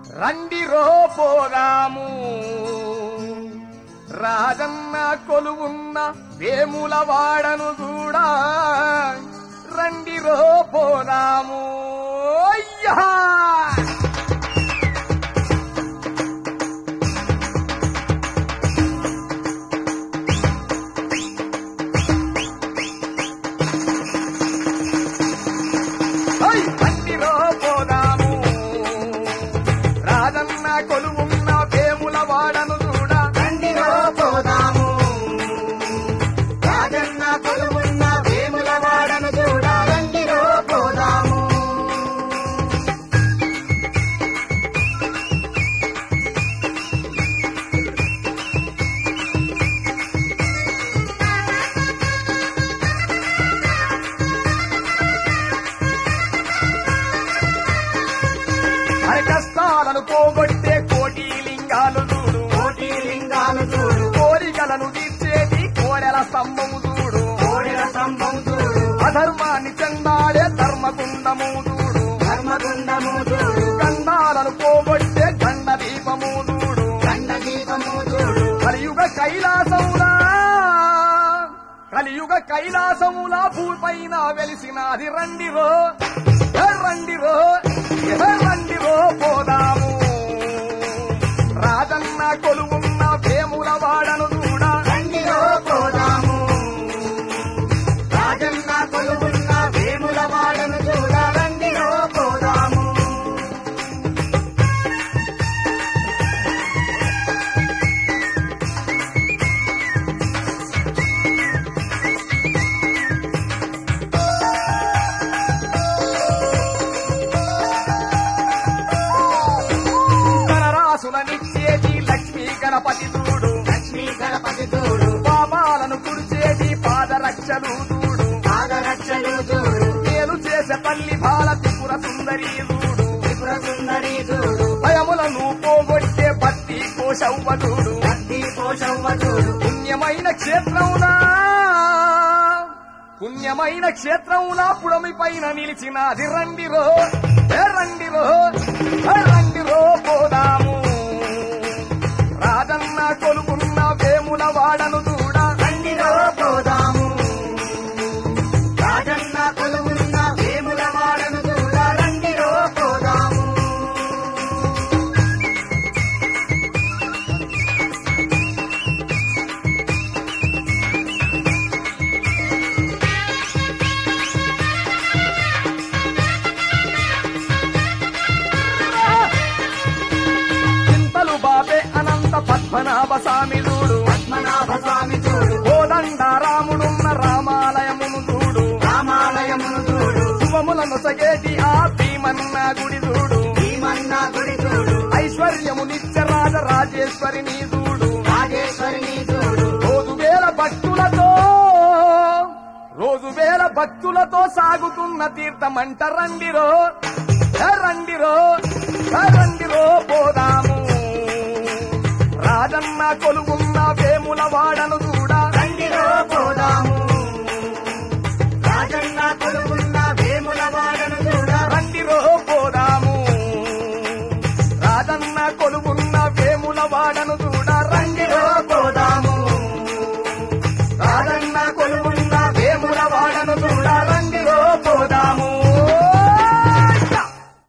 రండిరో పోదాము రాజన్న కొలువున్న వేముల వాడను చూడా రండిరో పోదాము అయ్యా ఓయ్ రండిరో పోదాము రాజన్న కొలువున్న వేముల వాడను చూడా రండిరో పోదాము రాజన్న కొలువున్న వేముల వాడను చూడ రండిరో పోదాము అరి కష్టాలను పోగొట్టే కోటి లింగాలు చూడు కోటి లింగాలు చూడు కోరికలను తీర్చేది కోరెల స్తంభము చూడు కోడెల స్తంభం చూడు అధర్మాన్ని చెందాడే ధర్మగుండము చూడు ధర్మగుండము చూడు గండాలను పోగొట్టే గండ దీపము చూడు గండ దీపము చూడు కలియుగ కైలాసములా కలియుగ కైలాసములా భూపైన వెలిసినది రండిరో ఏ రండిరో ఏ రండిరో పోదాము రాజన్న కొలువున్న వేముల వాడను చూడా రండిరో పోదాము రాజన్న కొలువున్న వేముల వాడను చూడ రండిరో పోదాము ధనరాశులనిచ్చేది లక్ష్మీ గణపతి చూడు లక్ష్మీ గణపతి చూడు పాపాలను కుడిచేది పాదరక్షలు చూడు పాదరక్షలు చూడు మేలు చేసే పల్లి బాల త్రిపుర సుందరి చూడు త్రిపుర సుందరి చూడు భయములను పోగొట్టే భక్తి కోశవ్వ చూడు భక్తి కోశవ్వ చూడు పుణ్యమైన క్షేత్రమునా పుణ్యమైన క్షేత్రమునా పుడమి పైన నిలిచినది రండిరో ఏ రండిరో ఏ రండిరో పోదాము రాజన్న కొలుకున్న వేముల వాడను చూడా రండిరో పోదాము రాజన్న కొలువున్న వేముల వాడను చూడ రండిరో పోదాము చింతలు బాబే అనంత పద్మనాభ స్వామి చూడు పద్మనాభ స్వామి చూడు కోదండ రాముడున్న రామాలయమును చూడు రామాలయమును చూడు శుభములను సగేటి ఆ భీమన్న గుడి చూడు భీమన్న గుడి చూడు ఐశ్వర్యము నిత్య రాజ రాజేశ్వరిని చూడు రాజేశ్వరిని చూడు రోజు వేల భక్తులతో రోజు వేల భక్తులతో సాగుతున్న తీర్థమంట రండిరో